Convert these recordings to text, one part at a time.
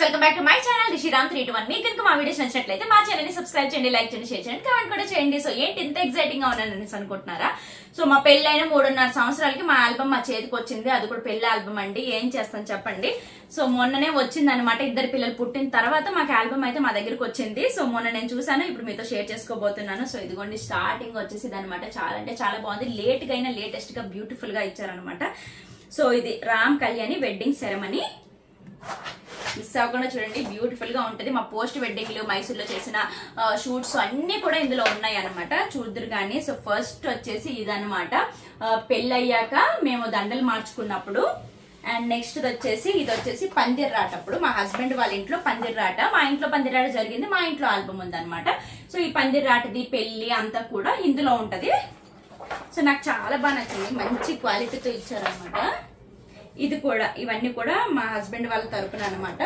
Welcome back to my channel Rishiram three two one మీకు కనుక మా వీడియోస్ నచ్చినట్లయితే మా ఛానల్ ని సబ్స్క్రైబ్ చేయండి లైక్ చేయండి షేర్ చేయండి కామెంట్ కూడా చేయండి సో ఏంటి ఇంత ఎక్సైటింగ్ గా ఉన్నాను అనేసి అనుకుంటున్నారా సో మా పెళ్ళైన మూడున్నర సంవత్సరాలకి మా ఆల్బమ్ మా చేతికి వచ్చింది అది కూడా పెళ్లి ఆల్బమ్ అండి ఏం చేస్తాను చెప్పండి సో మొన్ననే వచ్చింది అనమాట ఇద్దరు పిల్లలు పుట్టిన తర్వాత మాకు ఆల్బమ్ అయితే మా దగ్గరికి వచ్చింది సో మొన్న నేను చూసాను ఇప్పుడు మీతో షేర్ చేసుకోబోతున్నాను సో ఇదిగోండి స్టార్టింగ్ వచ్చేసి అనమాట చాలా అంటే చాలా బాగుంది లేట్ గా అయినా లేటెస్ట్ గా బ్యూటిఫుల్ గా ఇచ్చారనమాట సో ఇది Ram Kalyani wedding ceremony miss అవ్వకుండా చూడండి బ్యూటిఫుల్ గా ఉంటది మా పోస్ట్ వెడ్డింగ్ లో మైసూర్ లో చేసిన షూట్స్ అన్ని కూడా ఇందులో ఉన్నాయి అనమాట చూద్దరు కానీ సో ఫస్ట్ వచ్చేసి ఇదనమాట పెళ్ళయ్యాక మేము దండలు మార్చుకున్నప్పుడు అండ్ నెక్స్ట్ వచ్చేసి ఇది వచ్చేసి పందిర్ రాట అప్పుడు మా హస్బెండ్ వాళ్ళ ఇంట్లో పందిర్ రాట మా ఇంట్లో పందిర్ రాట జరిగింది మా ఇంట్లో ఆల్బమ్ ఉందన్నమాట సో ఈ పందిర్ రాటది పెళ్లి అంతా కూడా ఇందులో ఉంటది సో నాకు చాలా బాగా నచ్చింది మంచి క్వాలిటీతో ఇచ్చారనమాట ఇది కూడా ఇవన్నీ కూడా మా హస్బెండ్ వాళ్ళ తరపున అనమాట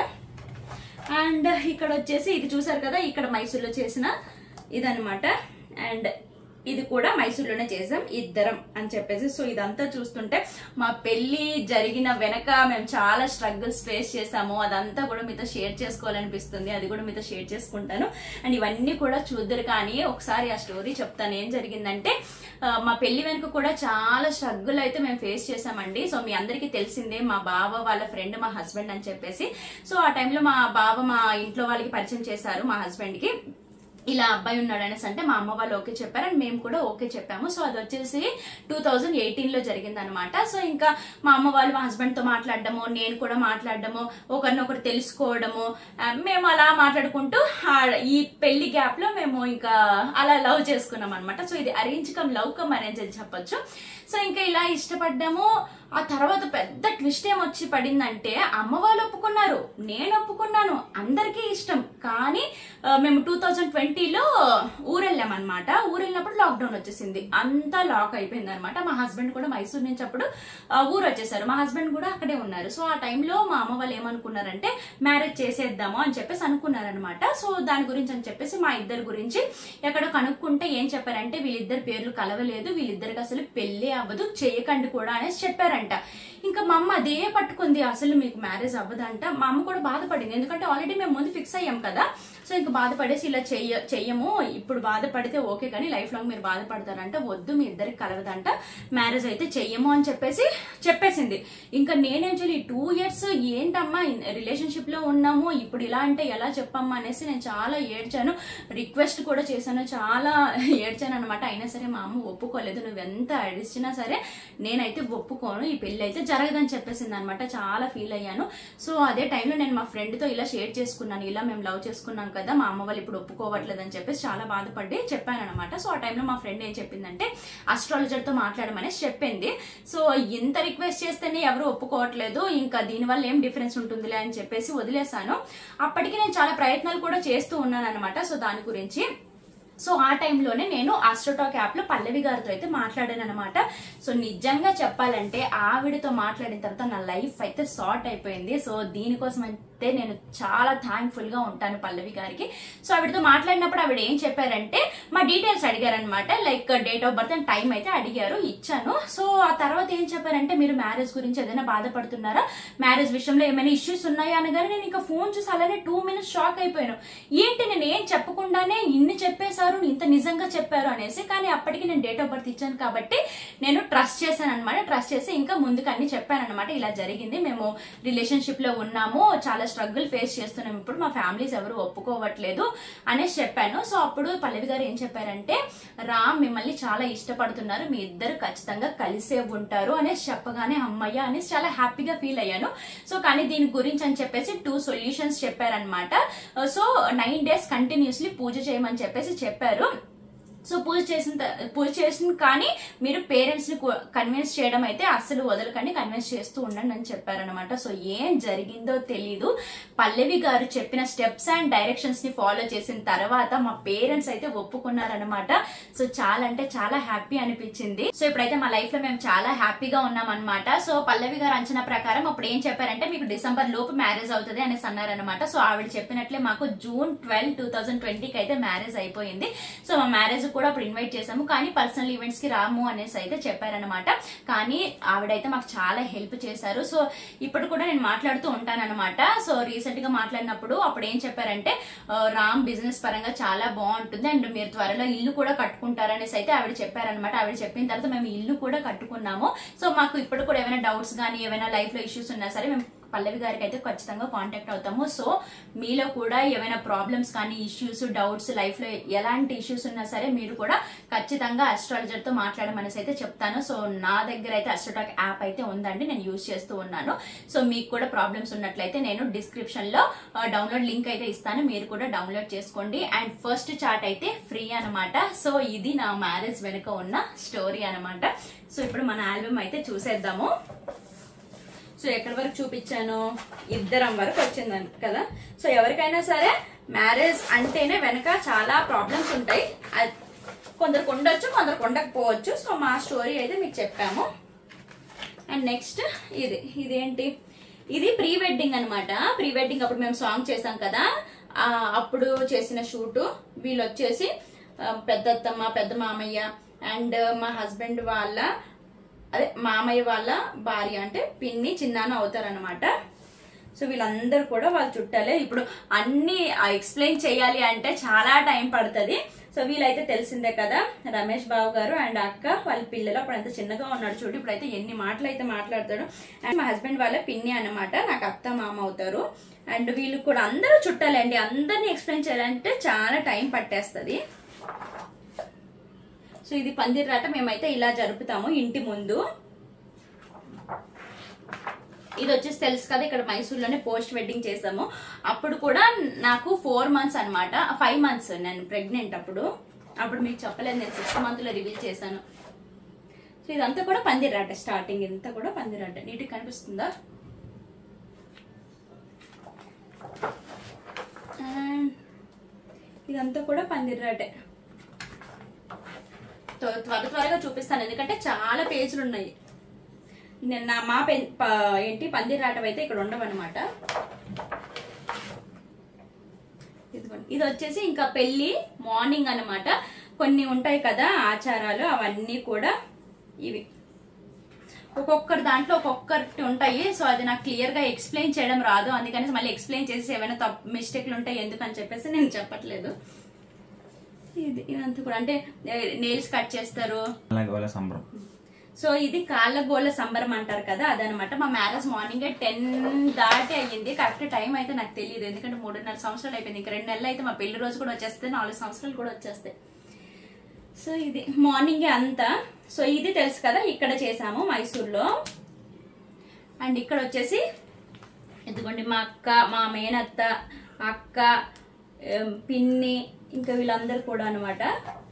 అండ్ ఇక్కడ వచ్చేసి ఇది చూసారు కదా ఇక్కడ మైసూర్లో చేసిన ఇదనమాట అండ్ ఇది కూడా మైసూర్లోనే చేసాం ఇద్దరం అని చెప్పేసి సో ఇదంతా చూస్తుంటే మా పెళ్లి జరిగిన వెనక మేము చాలా స్ట్రగుల్స్ ఫేస్ చేసాము అదంతా కూడా మీతో షేర్ చేసుకోవాలనిపిస్తుంది అది కూడా మీతో షేర్ చేసుకుంటాను అండ్ ఇవన్నీ కూడా చూద్దరు కానీ ఒకసారి ఆ స్టోరీ చెప్తాను ఏం జరిగిందంటే ఆ, మా పెళ్లి వెనుక కూడా చాలా స్ట్రగుల్ అయితే మేము ఫేస్ చేసామండి సో మీ అందరికీ తెలిసిందే మా బావ వాళ్ళ ఫ్రెండ్ మా హస్బెండ్ అని చెప్పేసి సో ఆ టైంలో మా బావ మా ఇంట్లో వాళ్ళకి పరిచయం చేశారు మా హస్బెండ్ కి ఇలా అబ్బాయి ఉన్నాడు అనేసి అంటే మా అమ్మ వాళ్ళు ఓకే చెప్పారు అండ్ మేము కూడా ఓకే చెప్పాము సో అది వచ్చేసి టూ థౌజండ్ ఎయిటీన్ లో జరిగింది అనమాట సో ఇంకా మా అమ్మ వాళ్ళు మా హస్బెండ్ తో మాట్లాడడము నేను కూడా మాట్లాడడము ఒకరినొకరు తెలుసుకోవడము ఆ, మేము అలా మాట్లాడుకుంటూ ఆ, ఈ పెళ్లి గ్యాప్ లో మేము ఇంకా అలా లవ్ చేసుకున్నాం అనమాట సో ఇది arrange come love come arrange అని చెప్పొచ్చు సో ఇంకా ఇలా ఇష్టపడ్డాము ఆ తర్వాత పెద్ద ట్విస్ట్ ఏమొచ్చి పడిందంటే అమ్మ వాళ్ళు ఒప్పుకున్నారు నేను ఒప్పుకున్నాను అందరికీ ఇష్టం కానీ ఆ, మేము టూ థౌజండ్ ట్వంటీలో ఊరెళ్ళాం అనమాట ఊరెళ్ళినప్పుడు లాక్డౌన్ వచ్చేసింది అంతా లాక్ అయిపోయింది అనమాట మా హస్బెండ్ కూడా మైసూర్ నుంచి అప్పుడు ఆ, ఊరు వచ్చేసారు మా హస్బెండ్ కూడా అక్కడే ఉన్నారు సో ఆ టైంలో మా అమ్మ వాళ్ళు ఏమనుకున్నారంటే మ్యారేజ్ చేసేద్దాము అని చెప్పేసి అనుకున్నారనమాట సో దాని గురించి అని చెప్పేసి మా ఇద్దరి గురించి ఎక్కడో కనుక్కుంటే ఏం చెప్పారంటే వీళ్ళిద్దరి పేర్లు కలవలేదు వీళ్ళిద్దరికి అసలు పెళ్లి అవ్వదు చేయకండి కూడా అనేసి చెప్పారంట ఇంకా మా అమ్మ అదే పట్టుకుంది అసలు మీకు మ్యారేజ్ అవ్వదంట మా అమ్మ కూడా బాధపడింది ఎందుకంటే ఆల్రెడీ మేము ముందు ఫిక్స్ అయ్యాం కదా సో ఇంకా బాధపడేసి ఇలా చెయ్య చెయ్యము ఇప్పుడు బాధపడితే ఓకే కానీ లైఫ్ లాంగ్ మీరు బాధపడతారంట వద్దు మీ ఇద్దరికి కలవదంట మ్యారేజ్ అయితే చెయ్యము అని చెప్పేసి చెప్పేసింది ఇంకా నేనేం చేయాలి టూ ఇయర్స్ ఏంటమ్మా రిలేషన్షిప్ లో ఉన్నాము ఇప్పుడు ఇలా అంటే ఎలా చెప్పమ్మా అనేసి నేను చాలా ఏడ్చాను రిక్వెస్ట్ కూడా చేశాను చాలా ఏడ్చాను అనమాట అయినా సరే మా అమ్మ ఒప్పుకోలేదు నువ్వు ఎంత అడిచినా సరే నేనైతే ఒప్పుకోను ఈ పెళ్లి అయితే జరగదని చెప్పేసింది అనమాట చాలా ఫీల్ అయ్యాను సో అదే టైంలో నేను మా ఫ్రెండ్ తో ఇలా షేర్ చేసుకున్నాను ఇలా మేము లవ్ చేసుకున్నాం కదా మా అమ్మ వాళ్ళు ఇప్పుడు ఒప్పుకోవట్లేదు అని చెప్పేసి చాలా బాధపడి చెప్పాను అనమాట సో ఆ టైంలో మా ఫ్రెండ్ ఏం చెప్పిందంటే అస్ట్రాలజర్ తో మాట్లాడమని చెప్పింది సో ఇంత రిక్వెస్ట్ చేస్తేనే ఎవరు ఒప్పుకోవట్లేదు ఇంకా దీనివల్ల ఏం డిఫరెన్స్ ఉంటుందిలే అని చెప్పేసి వదిలేశాను అప్పటికి నేను చాలా ప్రయత్నాలు కూడా చేస్తూ ఉన్నాను అనమాట సో దాని గురించి సో ఆ టైంలోనే నేను ఆస్ట్రోటాక్ యాప్ లో పల్లవి గారితో అయితే మాట్లాడాను అనమాట సో నిజంగా చెప్పాలంటే ఆవిడతో మాట్లాడిన తర్వాత నా లైఫ్ అయితే సార్ట్ అయిపోయింది సో దీనికోసం అయితే నేను చాలా థ్యాంక్ఫుల్ గా ఉంటాను పల్లవి గారికి సో ఆవిడతో మాట్లాడినప్పుడు ఆవిడ ఏం చెప్పారంటే మా డీటెయిల్స్ అడిగారనమాట like date of birth and time అయితే అడిగారు ఇచ్చాను సో ఆ తర్వాత ఏం చెప్పారంటే మీరు మ్యారేజ్ గురించి ఏదైనా బాధపడుతున్నారా మ్యారేజ్ విషయంలో ఏమైనా ఇష్యూస్ ఉన్నాయా అనగానే నేను ఇంకా ఫోన్ చూసి అలానే టూ మినిట్స్ షాక్ అయిపోయాను ఏంటి నేను ఏం చెప్పకుండానే ఇన్ని చెప్పేశారు ఇంత నిజంగా చెప్పారు అనేసి కానీ అప్పటికి నేను డేట్ ఆఫ్ బర్త్ ఇచ్చాను కాబట్టి నేను ట్రస్ట్ చేశాను అనమాట ట్రస్ట్ చేసి ఇంకా ముందుకు అన్ని చెప్పాను అనమాట ఇలా జరిగింది మేము రిలేషన్షిప్ లో ఉన్నాము చాలా స్ట్రగుల్ ఫేస్ చేస్తున్నాం ఇప్పుడు మా ఫ్యామిలీస్ ఎవరు ఒప్పుకోవట్లేదు అనేసి చెప్పాను సో అప్పుడు పల్లవి గారు ఏం చెప్పారంటే రామ్ మిమ్మల్ని చాలా ఇష్టపడుతున్నారు మీ ఇద్దరు ఖచ్చితంగా కలిసే ఉంటారు అనేసి చెప్పగానే అమ్మయ్య అనేసి చాలా హ్యాపీగా ఫీల్ అయ్యాను సో కానీ దీని గురించి అని చెప్పేసి టూ సొల్యూషన్స్ చెప్పారనమాట సో నైన్ డేస్ కంటిన్యూస్లీ పూజ చేయమని చెప్పేసి చెప్పారు సో పూజ చేసిన త- పూజ చేసిన కానీ మీరు పేరెంట్స్ ని కన్విన్స్ చేయడం అయితే అస్సలు వదలకండి కన్విన్స్ చేస్తూ ఉండండి అని చెప్పారనమాట సో ఏం జరిగిందో తెలీదు పల్లవి గారు చెప్పిన స్టెప్స్ అండ్ డైరెక్షన్స్ ని ఫాలో చేసిన తర్వాత మా పేరెంట్స్ అయితే ఒప్పుకున్నారనమాట సో చాలా అంటే చాలా హ్యాపీ అనిపించింది సో ఇప్పుడైతే మా లైఫ్ లో మేము చాలా హ్యాపీగా ఉన్నాం అనమాట సో పల్లవి గారు అంచనా ప్రకారం అప్పుడు ఏం చెప్పారంటే మీకు డిసెంబర్ లోపు మ్యారేజ్ అవుతుంది అనేసి అన్నారనమాట సో ఆవిడ చెప్పినట్లే మాకు జూన్ ట్వెల్వ్ టూ థౌసండ్ ట్వంటీకి అయితే మ్యారేజ్ అయిపోయింది సో మా మ్యారేజ్ కూడా అప్పుడు ఇన్వైట్ చేసాము కానీ పర్సనల్ ఈవెంట్స్ కి రాము అనేసి అయితే చెప్పారనమాట కానీ ఆవిడైతే మాకు చాలా హెల్ప్ చేశారు సో ఇప్పుడు కూడా నేను మాట్లాడుతూ ఉంటానన్నమాట సో రీసెంట్ గా మాట్లాడినప్పుడు అప్పుడు ఏం చెప్పారంటే ఆ, రామ్ బిజినెస్ పరంగా చాలా బాగుంటుంది అండ్ మీరు త్వరలో ఇల్లు కూడా కట్టుకుంటారనేసి అయితే ఆవిడ చెప్పారనమాట ఆవిడ చెప్పిన తర్వాత మేము ఇల్లు కూడా కట్టుకున్నాము సో మాకు ఇప్పుడు కూడా ఏమైనా డౌట్స్ కానీ ఏమైనా లైఫ్ లో ఇష్యూస్ ఉన్నా సరే మేము పల్లవి గారికి అయితే ఖచ్చితంగా కాంటాక్ట్ అవుతాము సో మీలో కూడా ఏమైనా ప్రాబ్లమ్స్ కానీ ఇష్యూస్ డౌట్స్ లైఫ్ లో ఎలాంటి ఇష్యూస్ ఉన్నా సరే మీరు కూడా ఖచ్చితంగా అస్ట్రాలజర్ తో మాట్లాడమనేసి అయితే చెప్తాను సో నా దగ్గర అయితే అస్ట్రోటాక్ యాప్ అయితే ఉందండి నేను యూజ్ చేస్తూ ఉన్నాను సో మీకు కూడా ప్రాబ్లమ్స్ ఉన్నట్లయితే నేను డిస్క్రిప్షన్ లో డౌన్లోడ్ లింక్ అయితే ఇస్తాను మీరు కూడా డౌన్లోడ్ చేసుకోండి అండ్ ఫస్ట్ చార్ట్ అయితే ఫ్రీ అన్నమాట సో ఇది నా మ్యారేజ్ వెనుక ఉన్న స్టోరీ అన్నమాట సో ఇప్పుడు మన ఆల్బమ్ అయితే చూసేద్దాము సో ఎక్కడి వరకు చూపించాను ఇద్దరం వరకు వచ్చింది కదా సో ఎవరికైనా సరే మ్యారేజ్ అంటేనే వెనక చాలా ప్రాబ్లమ్స్ ఉంటాయి అది కొందరికి ఉండొచ్చు కొందరికి ఉండకపోవచ్చు సో మా స్టోరీ అయితే మీకు చెప్పాము అండ్ నెక్స్ట్ ఇది ఇదేంటి ఇది ప్రీ వెడ్డింగ్ అన్నమాట ప్రీ వెడ్డింగ్ అప్పుడు మేము సాంగ్ చేసాం కదా ఆ, అప్పుడు చేసిన షూటు వీళ్ళు వచ్చేసి ఆ, పెద్దత్తమ్మ పెద్ద మామయ్య అండ్ మా హస్బెండ్ వాళ్ళ అదే మామయ్య వాళ్ళ భార్య అంటే పిన్ని చిన్నాన్న అవుతారనమాట సో వీళ్ళందరూ కూడా వాళ్ళ చుట్టాలే ఇప్పుడు అన్ని ఎక్స్ప్లెయిన్ చేయాలి అంటే చాలా టైం పడుతుంది సో వీళ్ళైతే తెలిసిందే కదా రమేష్ బాబు గారు అండ్ అక్క వాళ్ళ పిల్లలు అప్పుడు అంత చిన్నగా ఉన్నాడు చూడు ఇప్పుడైతే ఎన్ని మాటలు అయితే మాట్లాడతాడు అండ్ మా హస్బెండ్ వాళ్ళ పిన్ని అన్నమాట నాకు అత్త మామ అవుతారు అండ్ వీళ్ళు కూడా అందరూ చుట్టాలండి అందరినీ ఎక్స్ప్లెయిన్ చేయాలంటే చాలా టైం పట్టేస్తుంది సో ఇది పందిర్రాట మేమైతే ఇలా జరుపుతాము ఇంటి ముందు ఇది వచ్చేసి తెలుసు కదా ఇక్కడ మైసూర్లోనే పోస్ట్ వెడ్డింగ్ చేసాము అప్పుడు కూడా నాకు ఫోర్ మంత్స్ అన్నమాట ఫైవ్ మంత్స్ నేను ప్రెగ్నెంట్ అప్పుడు అప్పుడు మీకు చెప్పలేదు నేను సిక్స్త్ మంత్ లో రివీల్ చేశాను సో ఇదంతా కూడా పందిరాట స్టార్టింగ్ ఇదంతా కూడా పందిరాట నీటికి కనిపిస్తుందా And ఇదంతా కూడా పందిరాటే త్వ- త్వర త్వరగా చూపిస్తాను ఎందుకంటే చాలా పేజీలు ఉన్నాయి నేను నా మా పెన్ ప- ఏంటి పందిరాటం అయితే ఇక్కడ ఉండవన్నమాట ఇదిగోండి. ఇది వచ్చేసి ఇంకా పెళ్లి మార్నింగ్ అన్నమాట కొన్ని ఉంటాయి కదా ఆచారాలు అవన్నీ కూడా ఇవి ఒక్కొక్కరి దాంట్లో ఒక్కొక్కటి ఉంటాయి సో అది నాకు క్లియర్ గా ఎక్స్ప్లెయిన్ చేయడం రాదు అందుకని మళ్ళీ ఎక్స్ప్లెయిన్ చేసి ఏమైనా తప్పు మిస్టేక్లు ఉంటాయి ఎందుకని చెప్పేసి నేను చెప్పట్లేదు ఇది ఇదంతా కూడా అంటే నెయిల్స్ కట్ చేస్తారు అలాగే వాళ్ళ సంబరం సో ఇది కాళ్ళ గోళ్ళ సంబరం అంటారు కదా అదనమాట మా మ్యారేజ్ మార్నింగ్ టెన్ దాటి అయ్యింది కరెక్ట్ టైం అయితే నాకు తెలియదు ఎందుకంటే మూడున్నర సంవత్సరాలు అయిపోయింది ఇంకా రెండు నెలలు అయితే మా పెళ్లి రోజు కూడా వచ్చేస్తాయి నాలుగు సంవత్సరాలు కూడా వచ్చేస్తాయి సో ఇది మార్నింగ్ అంతా సో ఇది తెలుసు కదా ఇక్కడ చేసాము మైసూర్లో అండ్ ఇక్కడ వచ్చేసి ఇదిగోండి మా అక్క మా మేనత్త అక్క ఏం, పిన్ని ఇంకా వీళ్ళందరూ కూడా అనమాట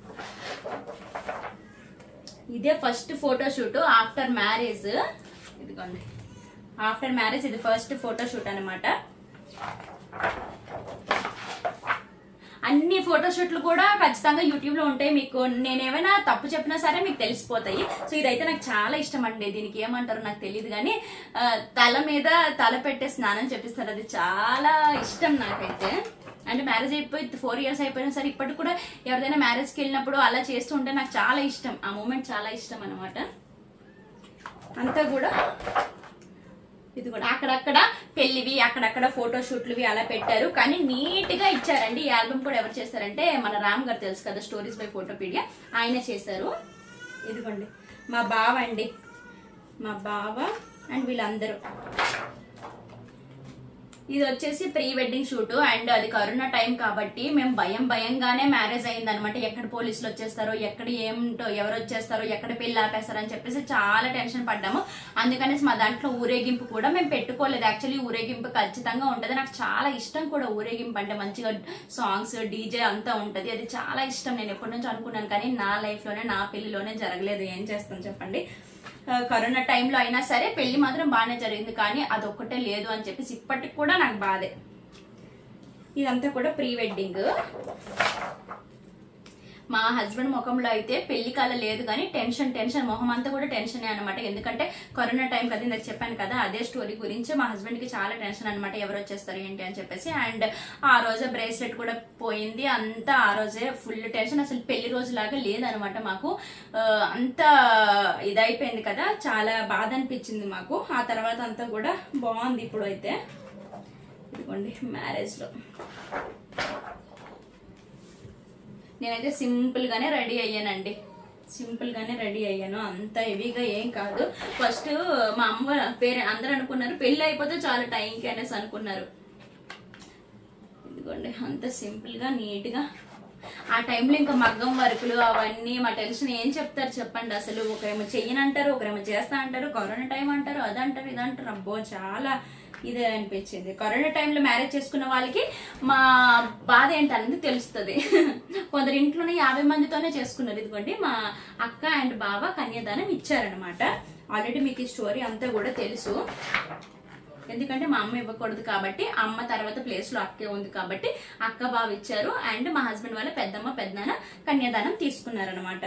ఇదే first photo shoot after marriage ఇదిగోండి ఆఫ్టర్ మ్యారేజ్ ఇది ఫస్ట్ ఫోటో షూట్ అనమాట అన్ని ఫోటో షూట్లు కూడా ఖచ్చితంగా యూట్యూబ్ లో ఉంటాయి మీకు నేను ఏమైనా తప్పు చెప్పినా సరే మీకు తెలిసిపోతాయి సో ఇదైతే నాకు చాలా ఇష్టం అండి దీనికి ఏమంటారో నాకు తెలియదు కానీ ఆ, తల మీద తల పెట్టే స్నానం చేపిస్తారు అది చాలా ఇష్టం నాకైతే అంటే మ్యారేజ్ అయిపోయి ఫోర్ ఇయర్స్ అయిపోయినా సరే ఇప్పటికి కూడా ఎవరిదైనా మ్యారేజ్కి వెళ్ళినప్పుడు అలా చేస్తూ ఉంటే నాకు చాలా ఇష్టం ఆ మూమెంట్ చాలా ఇష్టం అనమాట అంతా కూడా ఇది కూడా అక్కడక్కడ పెళ్లివి అక్కడక్కడ ఫోటో షూట్లువి అలా పెట్టారు కానీ నీట్ గా ఇచ్చారండి ఈ ఆల్బమ్ కూడా ఎవరు చేస్తారంటే మన రామ్ గారు తెలుసు కదా స్టోరీస్ బై ఫోటోపీడియా ఆయన చేశారు ఇదిగోండి మా బావ అండి మా బావ అండ్ వీళ్ళందరూ ఇది వచ్చేసి ప్రీ వెడ్డింగ్ షూట్ అండ్ అది కరోనా టైం కాబట్టి మేము భయం భయంగానే మ్యారేజ్ అయింది అనమాట ఎక్కడ పోలీసులు వచ్చేస్తారో ఎక్కడ ఏమిటో ఎవరు వచ్చేస్తారో ఎక్కడ పెళ్లి ఆపేస్తారో అని చెప్పేసి చాలా టెన్షన్ పడ్డాము అందుకనేసి మా దాంట్లో ఊరేగింపు కూడా మేము పెట్టుకోలేదు యాక్చువల్లీ ఊరేగింపు ఖచ్చితంగా ఉంటది నాకు చాలా ఇష్టం కూడా ఊరేగింపు అంటే మంచిగా సాంగ్స్ డీజే అంతా ఉంటది అది చాలా ఇష్టం నేను ఎప్పటి నుంచి అనుకున్నాను కానీ నా లైఫ్ లోనే నా పెళ్లిలోనే జరగలేదు ఏం చేస్తాం చెప్పండి ఆ, కరోనా టైంలో అయినా సరే పెళ్లి మాత్రం బాగానే జరిగింది కానీ అదొక్కటే లేదు అని చెప్పేసి ఇప్పటికి కూడా నాకు బాధే ఇదంతా కూడా ప్రీ వెడ్డింగ్ మా హస్బెండ్ ముఖంలో అయితే పెళ్లి కాల లేదు కానీ టెన్షన్ టెన్షన్ మొహం అంతా కూడా టెన్షన్ అనమాట ఎందుకంటే కరోనా టైం కదా ఇందాక చెప్పాను కదా అదే స్టోరీ గురించి మా హస్బెండ్ కి చాలా టెన్షన్ అనమాట ఎవరు వచ్చేస్తారు ఏంటి అని చెప్పేసి అండ్ ఆ రోజే బ్రేస్లెట్ కూడా పోయింది అంతా ఆ రోజే ఫుల్ టెన్షన్ అసలు పెళ్లి రోజు లాగా లేదనమాట మాకు ఆ, అంత ఇదైపోయింది కదా చాలా బాధ అనిపించింది మాకు ఆ తర్వాత అంతా కూడా బాగుంది ఇప్పుడు అయితే ఇదిగోండి మ్యారేజ్ లో నేనైతే సింపుల్ గానే రెడీ అయ్యానండి సింపుల్ గానే రెడీ అయ్యాను అంత హెవీగా ఏం కాదు ఫస్ట్ మా అమ్మ పేరు అందరూ అనుకున్నారు పెళ్లి అయిపోతే చాలా టైంకి అనేసి అనుకున్నారు ఇదిగోండి అంత సింపుల్ గా నీట్ గా ఆ టైంలో ఇంకా మగ్గం వర్కులు అవన్నీ మా టెన్షన్ ఏం చెప్తారు చెప్పండి అసలు ఒకరేమో చెయ్యనంటారు ఒకరేమో చేస్తా అంటారు కరోనా టైం అంటారు అదంటారు ఇదంటారు అబ్బో చాలా ఇదే అనిపించింది కరోనా టైంలో మ్యారేజ్ చేసుకున్న వాళ్ళకి మా బాధ ఏంటనేది తెలుస్తుంది కొందరు ఇంట్లోనే యాభై మందితోనే చేసుకున్నారు ఇదిగోండి మా అక్క అండ్ బావ కన్యాదానం ఇచ్చారనమాట ఆల్రెడీ మీకు ఈ స్టోరీ అంతా కూడా తెలుసు ఎందుకంటే మా అమ్మ ఇవ్వకూడదు కాబట్టి అమ్మ తర్వాత ప్లేస్ లో అక్కే ఉంది కాబట్టి అక్క బావ ఇచ్చారు అండ్ మా హస్బెండ్ వాళ్ళ పెద్దమ్మ పెద్దనాన్న కన్యాదానం తీసుకున్నారనమాట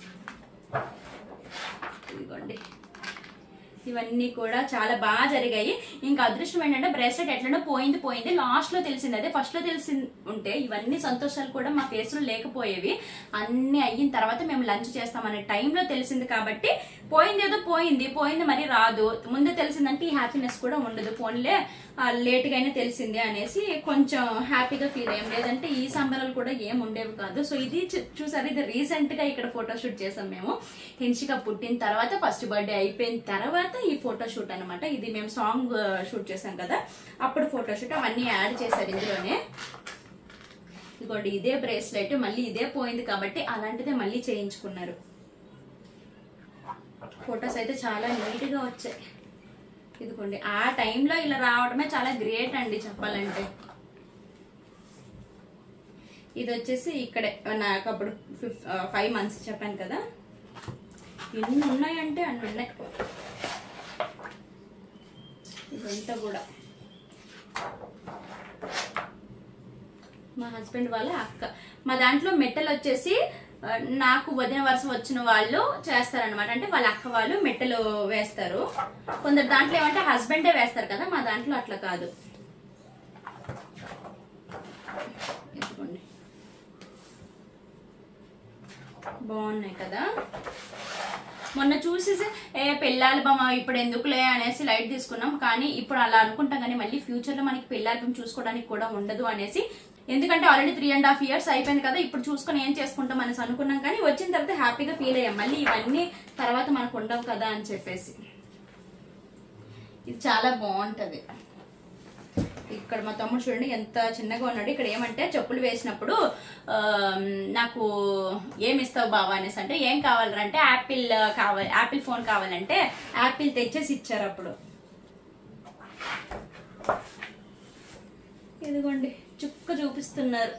ఇదిగోండి ఇవన్నీ కూడా చాలా బాగా జరిగాయి ఇంకా అదృష్టం ఏంటంటే బ్రేస్లెట్ ఎట్లనో పోయింది పోయింది లాస్ట్ లో తెలిసింది అదే ఫస్ట్ లో తెలిసి ఉంటే ఇవన్నీ సంతోషాలు కూడా మా ఫేస్ లో లేకపోయేవి అన్ని అయిన తర్వాత మేము లంచ్ చేస్తామనే టైంలో తెలిసింది కాబట్టి పోయింది ఏదో పోయింది పోయింది మరి రాదు ముందే తెలిసిందంటే ఈ హ్యాపీనెస్ కూడా ఉండదు పోన్లే లేట్ గా అయినా తెలిసింది అనేసి కొంచెం హ్యాపీగా ఫీల్ అయ్యాం లేదంటే ఈ సంబరాలు కూడా ఏం ఉండేవి కాదు సో ఇది చూ- చూసారు ఇది రీసెంట్ గా ఇక్కడ ఫోటో షూట్ చేసాం మేము హిన్షిక పుట్టిన తర్వాత ఫస్ట్ బర్త్డే అయిపోయిన తర్వాత ఈ ఫోటో షూట్ అనమాట ఇది మేము సాంగ్ షూట్ చేసాం కదా అప్పుడు ఫోటో షూట్ అవన్నీ యాడ్ చేశారు ఇందులోనే ఇదిగోండి ఇదే బ్రేస్లెట్ మళ్ళీ ఇదే పోయింది కాబట్టి అలాంటిదే మళ్ళీ చేయించుకున్నారు ఫొటోస్ అయితే చాలా నీట్ గా వచ్చాయి ఇదిగోండి ఆ టైంలో ఇలా రావడమే చాలా గ్రేట్ అండి చెప్పాలంటే ఇది వచ్చేసి ఇక్కడే నాకు అప్పుడు ఫిఫ్ ఫైవ్ మంత్స్ చెప్పాను కదా ఎన్ని ఉన్నాయంటే అన్ని ఉన్నాయి ఇదంతా కూడా మా హస్బెండ్ వాళ్ళ అక్క మా దాంట్లో మెట్టలు వచ్చేసి ఆ, నాకు వదిన వరుస వచ్చిన వాళ్ళు చేస్తారనమాట అంటే వాళ్ళ అక్క వాళ్ళు మెట్టలు వేస్తారు కొందరు దాంట్లో ఏమంటే హస్బెండే వేస్తారు కదా మా దాంట్లో అట్లా కాదు ఇదిగోండి బాగున్నాయి కదా మొన్న చూసేసి ఏ పెళ్లి ఆల్బమ్ ఇప్పుడు ఎందుకులే అనేసి లైట్ తీసుకున్నాం కానీ ఇప్పుడు అలా అనుకుంటాం కానీ మళ్ళీ ఫ్యూచర్ లో మనకి పెళ్లి ఆల్బమ్ చూసుకోవడానికి కూడా ఉండదు అనేసి ఎందుకంటే already three and half years అయిపోయింది కదా ఇప్పుడు చూసుకొని ఏం చేసుకుంటాం అనేసి అనుకున్నాం కానీ వచ్చిన తర్వాత హ్యాపీగా ఫీల్ అయ్యాం మళ్ళీ ఇవన్నీ తర్వాత మనకు ఉండవు కదా అని చెప్పేసి ఇది చాలా బాగుంటది ఇక్కడ మా తమ్ముడు చూడండి ఎంత చిన్నగా ఉన్నాడు ఇక్కడ ఏమంటే చెప్పులు వేసినప్పుడు ఆ, నాకు ఏమి ఇస్తావు బావా అనేసి అంటే ఏం కావాలరా అంటే యాపిల్ కావాలి యాపిల్ ఫోన్ కావాలంటే యాపిల్ తెచ్చేసి ఇచ్చారు అప్పుడు ఇదిగోండి చుక్క చూపిస్తున్నారు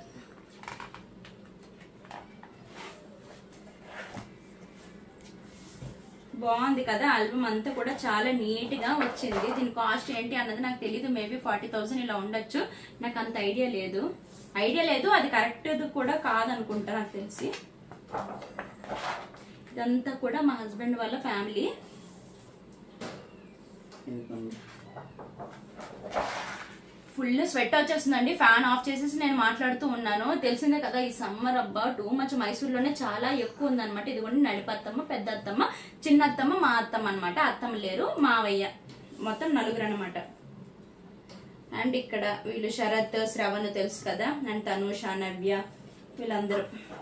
బాగుంది కదా ఆల్బమ్ అంతా కూడా చాలా నీట్ గా వచ్చింది దీని కాస్ట్ ఏంటి అన్నది నాకు తెలియదు మేబీ ఫార్టీ థౌసండ్ ఇలా ఉండొచ్చు నాకు అంత ఐడియా లేదు ఐడియా లేదు అది కరెక్ట్ కూడా కాదనుకుంటా నాకు తెలిసి ఇదంతా కూడా మా హస్బెండ్ వాళ్ళ ఫ్యామిలీ ఫుల్ స్వెట్ వచ్చేస్తుందండి ఫ్యాన్ ఆఫ్ చేసేసి నేను మాట్లాడుతూ ఉన్నాను తెలిసిందే కదా ఈ సమ్మర్ అబ్బా టూ మచ్ మైసూర్లోనే చాలా ఎక్కువ ఉందన్నమాట ఇదిగోండి నడిపి అత్తమ్మ పెద్ద అత్తమ్మ చిన్న అత్తమ్మ మా అత్తమ్మ అనమాట అత్తమ్మ లేరు మావయ్య మొత్తం నలుగురు అనమాట అండ్ ఇక్కడ వీళ్ళు శరత్ శ్రవణ్ తెలుసు కదా అండ్ తనుష నవ్య వీళ్ళందరూ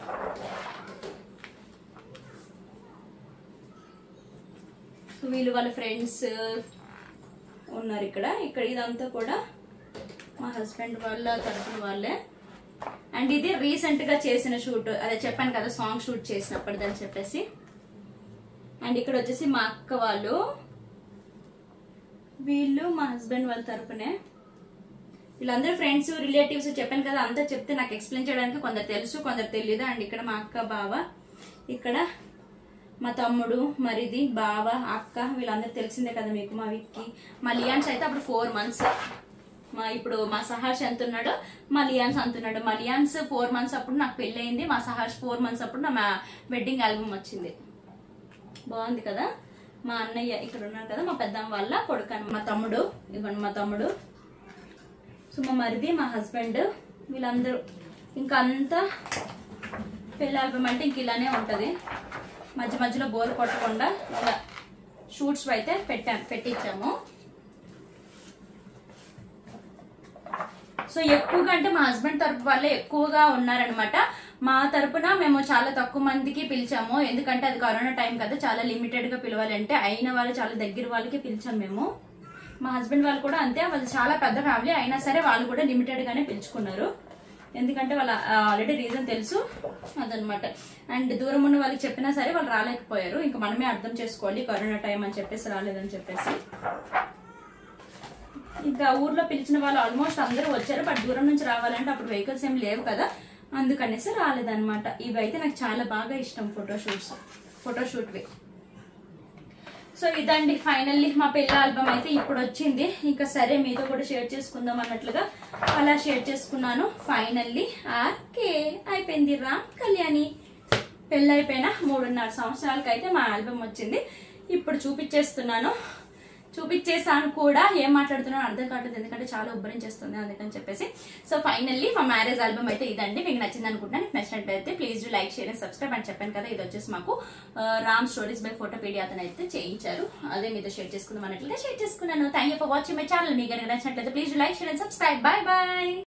వీళ్ళు వాళ్ళ ఫ్రెండ్స్ ఉన్నారు ఇక్కడ ఇక్కడ ఇదంతా కూడా మా హస్బెండ్ వాళ్ళ తరఫున వాళ్ళే అండ్ ఇది రీసెంట్ గా చేసిన షూట్ అదే చెప్పాను కదా సాంగ్ షూట్ చేసినప్పటిదని చెప్పేసి అండ్ ఇక్కడ వచ్చేసి మా అక్క వాళ్ళు వీళ్ళు మా హస్బెండ్ వాళ్ళ తరపునే వీళ్ళందరూ ఫ్రెండ్స్ రిలేటివ్స్ చెప్పాను కదా అంతా చెప్తే నాకు ఎక్స్ప్లెయిన్ చేయడానికి కొందరు తెలుసు కొందరు తెలియదు అండ్ ఇక్కడ మా అక్క బావ ఇక్కడ మా తమ్ముడు మరిది బావ అక్క వీళ్ళందరూ తెలిసిందే కదా మీకు మా విక్కి మా లియాన్స్ అయితే అప్పుడు ఫోర్ మంత్స్ మా ఇప్పుడు మా సహాష్ ఎంత ఉన్నాడో మా లియాన్స్ అంత ఉన్నాడు మా లియాన్స్ ఫోర్ మంత్స్ అప్పుడు నాకు పెళ్లి అయింది మా సహాష్ ఫోర్ మంత్స్ అప్పుడు నా వెడ్డింగ్ ఆల్బమ్ వచ్చింది బాగుంది కదా మా అన్నయ్య ఇక్కడ ఉన్నారు కదా మా పెద్దమ్మ వాళ్ళ కొడుకు అన్న- మా తమ్ముడు ఇవ్వండి మా తమ్ముడు సో మా మరిది మా హస్బెండ్ వీళ్ళందరూ ఇంకా అంతా పెళ్లి ఆల్బమ్ అంటే ఇంక ఇలానే ఉంటది మధ్య మధ్యలో బోర్ కొట్టకుండా ఇలా షూట్స్ అయితే పెట్టాం పెట్టించాము సో ఎక్కువగా అంటే మా హస్బెండ్ తరపు వాళ్ళే ఎక్కువగా ఉన్నారనమాట మా తరపున మేము చాలా తక్కువ మందికి పిలిచాము ఎందుకంటే అది కరోనా టైం కదా చాలా లిమిటెడ్ గా పిలవాలంటే అయిన వాళ్ళు చాలా దగ్గర వాళ్ళకి పిలిచాం మేము మా హస్బెండ్ వాళ్ళు కూడా అంతే వాళ్ళు చాలా పెద్ద ఫ్యామిలీ అయినా సరే వాళ్ళు కూడా లిమిటెడ్ గానే పిలుచుకున్నారు ఎందుకంటే వాళ్ళ ఆల్రెడీ రీజన్ తెలుసు అదనమాట అండ్ దూరం ఉన్న వాళ్ళకి చెప్పినా సరే వాళ్ళు రాలేకపోయారు ఇంకా మనమే అర్థం చేసుకోవాలి కరోనా టైం అని చెప్పేసి రాలేదని చెప్పేసి ఇంకా ఊర్లో పిలిచిన వాళ్ళు ఆల్మోస్ట్ అందరూ వచ్చారు బట్ దూరం నుంచి రావాలంటే అప్పుడు వెహికల్స్ ఏం లేవు కదా అందుకనేసి రాలేదన్నమాట ఇవి అయితే నాకు చాలా బాగా ఇష్టం ఫోటోషూట్స్ ఫోటోషూట్వి సో ఇదండి ఫైనల్లీ మా పెళ్లి ఆల్బమ్ అయితే ఇప్పుడు వచ్చింది ఇంకా సరే మీతో కూడా షేర్ చేసుకుందాం అన్నట్లుగా అలా షేర్ చేసుకున్నాను ఫైనల్లీ ఆర్కే అయిపోయింది రామ్ కళ్యాణి పెళ్ళి అయిపోయిన మూడున్నర సంవత్సరాలకి అయితే మా ఆల్బమ్ వచ్చింది ఇప్పుడు చూపించేస్తున్నాను చూపించేసాను కూడా ఏం మాట్లాడుతున్నానో అర్థం కావట్లేదు ఎందుకంటే చాలా ఉబ్బరించేస్తుంది అందుకని చెప్పేసి సో ఫైనల్లీ మా మ్యారేజ్ ఆల్బమ్ అయితే ఇదండి మీకు నచ్చింది అనుకుంటున్నాను మీకు నచ్చినట్లయితే please do like share and subscribe అని చెప్పాను కదా ఇది వచ్చేసి మాకు ఆ, రామ్ స్టోరీస్ బై ఫోటోపీడియా అతను అయితే చేయించారు అదే మీతో షేర్ చేసుకుందాం అన్నట్లుగా షేర్ చేసుకున్నాను thank you for watching my channel మీకు కనుక నచ్చినట్లయితే please like share and subscribe bye by